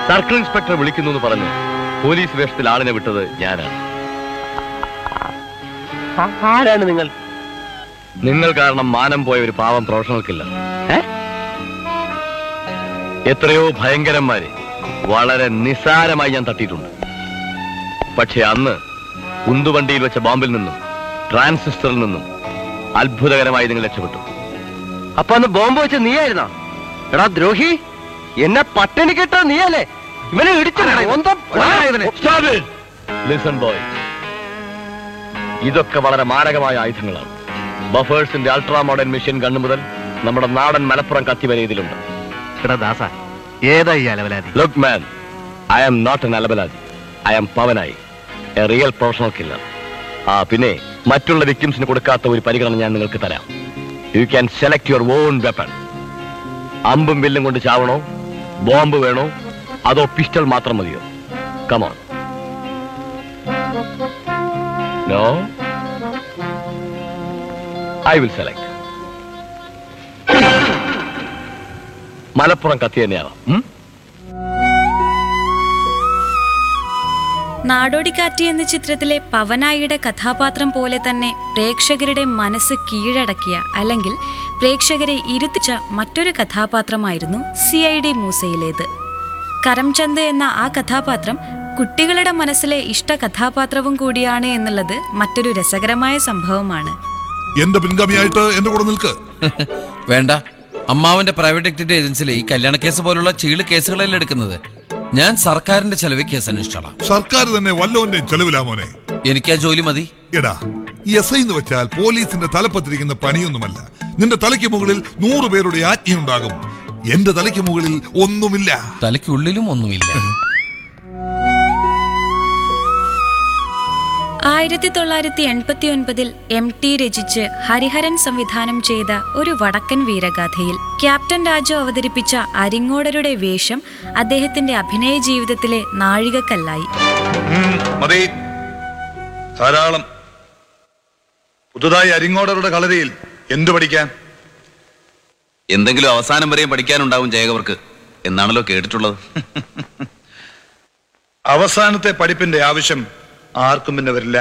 Circle inspector വിളിക്കുന്നു എന്ന് പറഞ്ഞ് പോലീസ് വേഷത്തിൽ ആളിനെ വിട്ടത് ഞാനാണ് ആ- ആരാണ് നിങ്ങൾ നിങ്ങൾ കാരണം മാനം പോയ ഒരു പാവം പ്രൊഫഷണൽ കില്ലർ ഏ? എത്രയോ ഭയങ്കരന്മാരെ വളരെ നിസാരമായി ഞാൻ തട്ടിയിട്ടുണ്ട് പക്ഷെ അന്ന് ഉന്തുവണ്ടിയിൽ വെച്ച ബോംബിൽ നിന്നും ട്രാൻസിസ്റ്ററിൽ നിന്നും അത്ഭുതകരമായി നിങ്ങൾ രക്ഷപ്പെട്ടു അപ്പൊ അന്ന് ബോംബ് വെച്ച് നീയായിരുന്നോ എടാ ദ്രോഹി എന്നെ പട്ടിണി കിട്ടാ നീയല്ലേ ഇവനെ ഇടിച്ചു ലിസൺ ബോയ് ഇതൊക്കെ വളരെ മാരകമായ ആയുധങ്ങളാണ് ബഫേഴ്സിന്റെ അൾട്രാ മോഡേൺ മെഷീൻ ഗണ്ണ് മുതൽ നമ്മുടെ നാടൻ മലപ്പുറം കത്തി വരെ ഇതിലുണ്ട് എടാ ദാസ ഏതാ ഈ അലവലാതി look man I am not an അലബലാജി I am Pavanayi a real professional killer ആ പിന്നെ മറ്റുള്ള വിക്ടിംസിന് കൊടുക്കാത്ത ഒരു പരിഗണന ഞാൻ നിങ്ങൾക്ക് തരാം you can select your own weapon അമ്പും വില്ലും കൊണ്ട് ചാവണോ ബോംബ് വേണോ അതോ പിസ്റ്റൾ മാത്രം മതിയോ come on no I will select Malappuram കത്തി തന്നെയാവാം ഉം? നാടോടിക്കാറ്റ് എന്ന ചിത്രത്തിലെ പവനായിയുടെ കഥാപാത്രം പോലെ തന്നെ പ്രേക്ഷകരുടെ മനസ്സ് കീഴടക്കിയ അല്ലെങ്കിൽ പ്രേക്ഷകരെ ഇരുത്തിച്ച മറ്റൊരു കഥാപാത്രമായിരുന്നു സി ഐ ഡി മൂസയിലേത് കരംചന്ദ് എന്ന ആ കഥാപാത്രം കുട്ടികളുടെ മനസ്സിലെ ഇഷ്ട കഥാപാത്രവും കൂടിയാണ് എന്നുള്ളത് മറ്റൊരു രസകരമായ സംഭവമാണ് എന്റെ പിൻഗാമിയായിട്ട് എന്റെ കൂടെ നിൽക്ക് വേണ്ട അമ്മാവന്റെ പ്രൈവറ്റ് ഡിറ്റക്റ്റീവ് ഏജൻസിയിലെ ഈ കല്യാണ കേസ് പോലുള്ള ചീള് കേസുകളെല്ലാം എടുക്കുന്നത് ഞാൻ സർക്കാരിന്റെ ചെലവ് കേസ് അന്വേഷിച്ചോളാം സർക്കാർ തന്നെ വല്ലവന്റെയും ചെലവിലാ മോനെ എനിക്ക് ആ ജോലി മതി എടാ എസ് ഐ എന്ന് വെച്ചാൽ പോലീസിന്റെ തലപ്പത്തിരിക്കുന്ന പണിയൊന്നുമല്ല നിന്റെ തലയ്ക്ക് മുകളിൽ നൂറ് പേരുടെ ആജ്ഞയുണ്ടാകും എന്റെ തലയ്ക്ക് മുകളിൽ ഒന്നുമില്ല തലയ്ക്കുള്ളിലും ഒന്നുമില്ല ആയിരത്തി തൊള്ളായിരത്തി എൺപത്തി ഒൻപതിൽ എം ടി രചിച്ച് ഹരിഹരൻ സംവിധാനം ചെയ്ത ഒരു വടക്കൻ വീരഗാഥയിൽ ക്യാപ്റ്റൻ രാജു അവതരിപ്പിച്ച അരിങ്ങോടരുടെ വേഷം അദ്ദേഹത്തിന്റെ അഭിനയ ജീവിതത്തിലെ നാഴികക്കല്ലായി മതി ധാരാളം പുതുതായി അരിങ്ങോടരുടെ കളരിയിൽ എന്തു പഠിക്കാൻ എന്തെങ്കിലും അവസാനം വരെയും പഠിക്കാനുണ്ടാവും ജയകവർക്ക് എന്നാണല്ലോ കേട്ടിട്ടുള്ളത് അവസാനത്തെ പഠിപ്പിന്റെ ആവശ്യം ആർക്കും പിന്നെ വരില്ല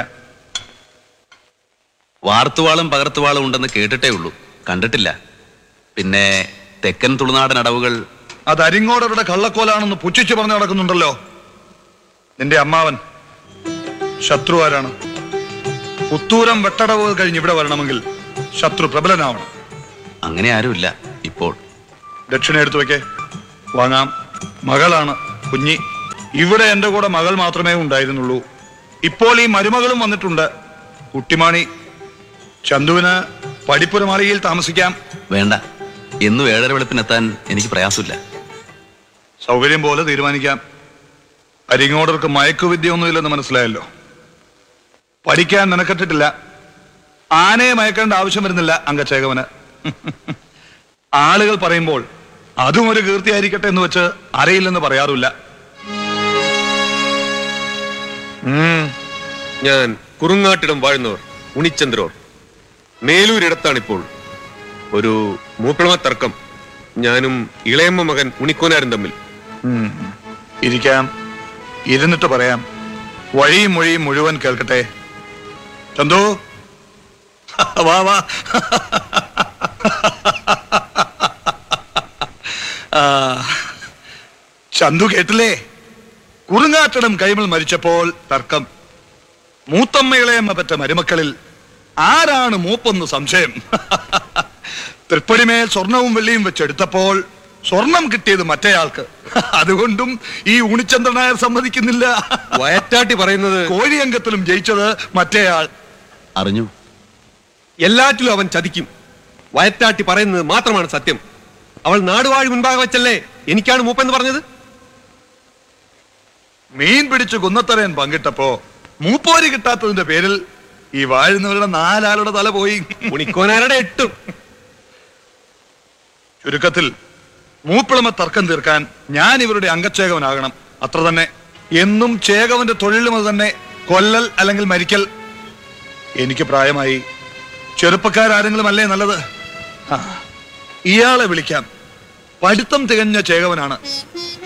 വാർത്തുവാളും പകർത്തുവാളും ഉണ്ടെന്ന് കേട്ടിട്ടേ ഉള്ളൂ കണ്ടിട്ടില്ല പിന്നെ തെക്കൻ തുളുനാടൻ അടവുകൾ അത് അരിങ്ങോടരുടെ കള്ളക്കോലാണെന്ന് പുച്ഛിച്ചു പറഞ്ഞു നടക്കുന്നുണ്ടല്ലോ നിന്റെ അമ്മാവൻ ശത്രു ആരാണ് പുത്തൂരം വെട്ടടവ് കഴിഞ്ഞ് ഇവിടെ വരണമെങ്കിൽ ശത്രു പ്രബലനാവണം അങ്ങനെ ആരുമില്ല ഇപ്പോൾ ദക്ഷിണ എടുത്തു വെക്കേ വാങ്ങാം മകളാണ് കുഞ്ഞി ഇവിടെ എന്റെ കൂടെ മകൾ മാത്രമേ ഉണ്ടായിരുന്നുള്ളൂ ഇപ്പോൾ ഈ മരുമകളും വന്നിട്ടുണ്ട് കുട്ടിമാണി ചന്തുവിന് പടിപ്പുരമാളികയിൽ താമസിക്കാം വേണ്ട എന്നും ഏഴര വെളുപ്പിനെത്താൻ എനിക്ക് പ്രയാസമില്ല സൗകര്യം പോലെ തീരുമാനിക്കാം അരിങ്ങോടർക്ക് മയക്കുവിദ്യ ഒന്നുമില്ലെന്ന് മനസ്സിലായല്ലോ പഠിക്കാൻ നിനക്കെട്ടിട്ടില്ല ആനയെ മയക്കേണ്ട ആവശ്യം വരുന്നില്ല അംഗച്ചേകവന് ആളുകൾ പറയുമ്പോൾ അതും ഒരു കീർത്തിയായിരിക്കട്ടെ എന്ന് വെച്ച് അറിയില്ലെന്ന് പറയാറില്ല ഞാൻ കുറുങ്ങാട്ടിടം വാഴുന്നവർ ഉണിച്ചന്ദ്രോർ മേലൂരിടത്താണിപ്പോൾ ഒരു മൂപ്പിളമ തർക്കം ഞാനും ഇളയമ്മ മകൻ ഉണിക്കോനാരും തമ്മിൽ ഇരിക്കാം ഇരുന്നിട്ട് പറയാം വഴിയും മൊഴിയും മുഴുവൻ കേൾക്കട്ടെ ചന്തു വാ വാ ആ, ചന്തു കേട്ടില്ലേ കുറുങ്ങാട്ടടം കൈമൾ മരിച്ചപ്പോൾ തർക്കം മൂത്തമ്മയിളയമ്മ പറ്റ മരുമക്കളിൽ ആരാണ് മൂപ്പെന്ന് സംശയം തൃപ്പടിമേൽ സ്വർണവും വെള്ളിയും വെച്ചെടുത്തപ്പോൾ സ്വർണം കിട്ടിയത് മറ്റേയാൾക്ക് അതുകൊണ്ടും ഈ ഉണിച്ചന്ദ്രനായർ സമ്മതിക്കുന്നില്ല വയറ്റാട്ടി പറയുന്നത് കോഴിയംഗത്തിലും ജയിച്ചത് മറ്റേയാൾ അറിഞ്ഞു എല്ലാറ്റിലും അവൻ ചതിക്കും വയറ്റാട്ടി പറയുന്നത് മാത്രമാണ് സത്യം അവൾ നാടുവാഴി മുൻപാകെ വെച്ചല്ലേ എനിക്കാണ് മൂപ്പെന്ന് പറഞ്ഞത് മീൻ പിടിച്ച് കുന്നത്തറയൻ പങ്കിട്ടപ്പോ മൂപ്പോരി കിട്ടാത്തതിന്റെ പേരിൽ ഈ വാഴുന്നവരുടെ നാലാളുടെ തല പോയി ഉണിക്കോനാരുടെ എട്ടും ചുരുക്കത്തിൽ മൂപ്പിളമ തർക്കം തീർക്കാൻ ഞാൻ ഇവരുടെ അംഗച്ചേകവനാകണം അത്ര തന്നെ എന്നും ചേകവന്റെ തൊഴിലും അത് തന്നെ കൊല്ലൽ അല്ലെങ്കിൽ മരിക്കൽ എനിക്ക് പ്രായമായി ചെറുപ്പക്കാരാരെങ്കിലും അല്ലേ നല്ലത് ആ, ഇയാളെ വിളിക്കാം പഠിത്തം തികഞ്ഞ ചേകവനാണ്